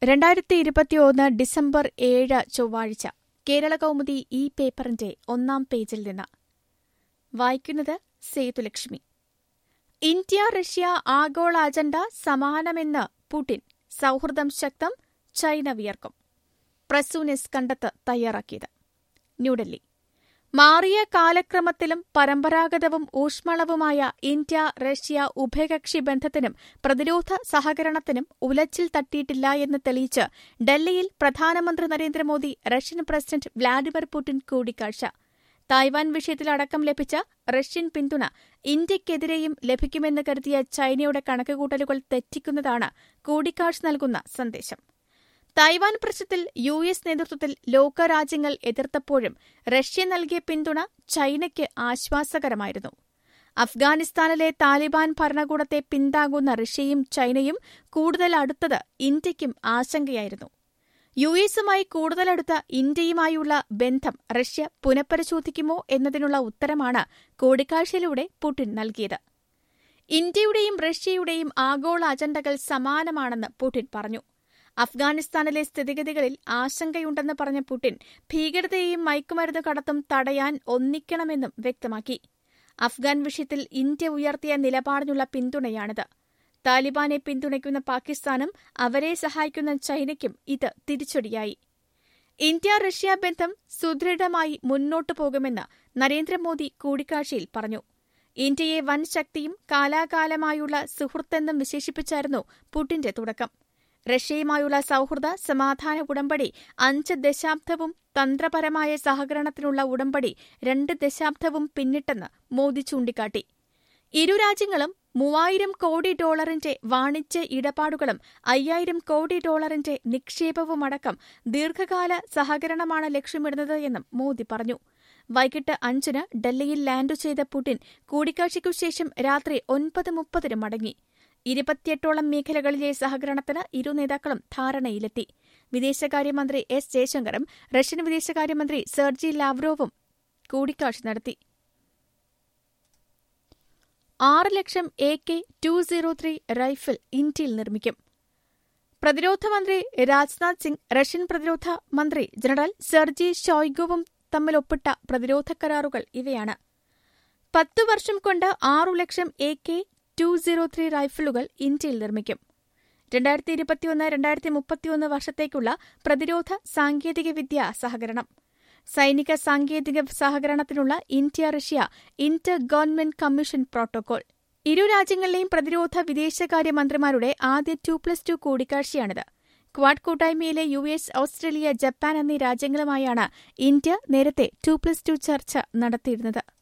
രണ്ടായിരത്തി ഇരുപത്തിയൊന്ന് ഡിസംബർ ഏഴ് ചൊവ്വാഴ്ച കേരള കൗമുദി ഈ പേപ്പറിന്റെ ഒന്നാം പേജിൽ നിന്ന് വായിക്കുന്നത് സേതുലക്ഷ്മി ഇന്ത്യ റഷ്യ ആഗോള അജണ്ട സമാനമെന്ന് പുടിൻ സൗഹൃദം ശക്തം ചൈന വിയർക്കും പ്രസൂനെസ് കണ്ടെത്ത് തയ്യാറാക്കിയത് ന്യൂഡൽഹി മാറിയ കാലക്രമത്തിലും പരമ്പരാഗതവും ഊഷ്മളവുമായ ഇന്ത്യ റഷ്യ ഉഭയകക്ഷി ബന്ധത്തിനും പ്രതിരോധ സഹകരണത്തിനും ഉലച്ചിൽ തട്ടിയിട്ടില്ല എന്ന് തെളിയിച്ച് ഡൽഹിയിൽ പ്രധാനമന്ത്രി Narendra Modi Russian president Vladimir Putin കൂടിക്കാഴ്ച തായ്വാൻ വിഷയത്തിലടക്കം ലഭിച്ച റഷ്യൻ പിന്തുണ ഇന്ത്യയ്ക്കെതിരെയും ലഭിക്കുമെന്ന് കരുതിയ ചൈനയുടെ കണക്കുകൂട്ടലുകൾ തെറ്റിക്കുന്നതാണ് കൂടിക്കാഴ്ച നൽകുന്ന സന്ദേശം തായ്വാൻ പ്രശ്നത്തിൽ യു എസ് നേതൃത്വത്തിൽ ലോകരാജ്യങ്ങൾ എതിർത്തപ്പോഴും റഷ്യ നൽകിയ പിന്തുണ ചൈനയ്ക്ക് ആശ്വാസകരമായിരുന്നു അഫ്ഗാനിസ്ഥാനിലെ താലിബാൻ ഭരണകൂടത്തെ പിന്താങ്ങുന്ന റഷ്യയും ചൈനയും കൂടുതൽ അടുത്തത് ഇന്ത്യയ്ക്കും ആശങ്കയായിരുന്നു യു എസുമായി കൂടുതലടുത്ത ഇന്ത്യയുമായുള്ള ബന്ധം റഷ്യ പുനഃപരിശോധിക്കുമോ എന്നതിനുള്ള ഉത്തരമാണ് കൂടിക്കാഴ്ചയിലൂടെ പുടിൻ നൽകിയത് ഇന്ത്യയുടെയും റഷ്യയുടെയും ആഗോള അജണ്ടകൾ സമാനമാണെന്ന് പുടിൻ പറഞ്ഞു അഫ്ഗാനിസ്ഥാനിലെ സ്ഥിതിഗതികളിൽ ആശങ്കയുണ്ടെന്ന് പറഞ്ഞ പുടിൻ ഭീകരതയെയും മയക്കുമരുന്ന് കടത്തും തടയാൻ ഒന്നിക്കണമെന്നും വ്യക്തമാക്കി അഫ്ഗാൻ വിഷയത്തിൽ ഇന്ത്യ ഉയർത്തിയ നിലപാടിനുള്ള പിന്തുണയാണിത് താലിബാനെ പിന്തുണയ്ക്കുന്ന പാകിസ്ഥാനും അവരെ സഹായിക്കുന്ന ചൈനയ്ക്കും ഇത് തിരിച്ചടിയായി ഇന്ത്യ റഷ്യ ബന്ധം സുദൃഢമായി മുന്നോട്ടു പോകുമെന്ന് നരേന്ദ്രമോദി കൂടിക്കാഴ്ചയിൽ പറഞ്ഞു ഇന്ത്യയെ വൻ ശക്തിയും കാലാകാലമായുള്ള സുഹൃത്തെന്നും വിശേഷിപ്പിച്ചായിരുന്നു പുടിന്റെ തുടക്കം റഷ്യയുമായുള്ള സൌഹൃദ സമാധാന ഉടമ്പടി അഞ്ച് ദശാബ്ദവും തന്ത്രപരമായ സഹകരണത്തിനുള്ള ഉടമ്പടി രണ്ട് ദശാബ്ദവും പിന്നിട്ടെന്ന് മോദി ചൂണ്ടിക്കാട്ടി ഇരു രാജ്യങ്ങളും മൂവായിരം കോടി ഡോളറിന്റെ വാണിജ്യ ഇടപാടുകളും അയ്യായിരം കോടി ഡോളറിന്റെ നിക്ഷേപവുമടക്കം ദീർഘകാല സഹകരണമാണ് ലക്ഷ്യമിടുന്നത് എന്നും മോദി പറഞ്ഞു വൈകിട്ട് അഞ്ചിന് ഡൽഹിയിൽ ലാൻഡ് ചെയ്ത പുടിൻ കൂടിക്കാഴ്ചയ്ക്കു ശേഷം രാത്രി ഒൻപത് മുപ്പതിന് മടങ്ങി ഇരുപത്തിയെട്ടോളം മേഖലകളിലെ സഹകരണത്തിന് ഇരു നേതാക്കളും ധാരണയിലെത്തി വിദേശകാര്യമന്ത്രി എസ് ജയശങ്കറും റഷ്യൻ വിദേശകാര്യമന്ത്രി സെർജി ലാവ്രോവും കൂടിക്കാഴ്ച നടത്തി ആറ് ലക്ഷം A K two zero three rifle ഇന്ത്യയിൽ നിർമ്മിക്കും പ്രതിരോധ മന്ത്രി രാജ്നാഥ് സിംഗ് റഷ്യൻ പ്രതിരോധ മന്ത്രി ജനറൽ സെർജി ഷോയ്ഗുവും തമ്മിൽ ഒപ്പിട്ട പ്രതിരോധ കരാറുകൾ ഇവയാണ് പത്തു വർഷം കൊണ്ട് ആറു ലക്ഷം A K two zero three റൈഫിളുകൾ ഇന്ത്യയിൽ നിർമ്മിക്കും രണ്ടായിരത്തി ഇരുപത്തിയൊന്ന് രണ്ടായിരത്തി മുപ്പത്തിയൊന്ന് വർഷത്തേക്കുള്ള പ്രതിരോധ സാങ്കേതികവിദ്യ സഹകരണം സൈനിക സാങ്കേതിക സഹകരണത്തിനുള്ള India Russia inter government commission protocol ഇരു രാജ്യങ്ങളിലെയും പ്രതിരോധ വിദേശകാര്യ മന്ത്രിമാരുടെ ആദ്യ ടു പ്ലസ് ടു കൂടിക്കാഴ്ചയാണിത് ക്വാഡ് കൂട്ടായ്മയിലെ യു എസ് ഓസ്ട്രേലിയ ജപ്പാൻ എന്നീ രാജ്യങ്ങളുമായാണ് ഇന്ത്യ നേരത്തെ ടു പ്ലസ് ടു ചർച്ച നടത്തിയിരുന്നത്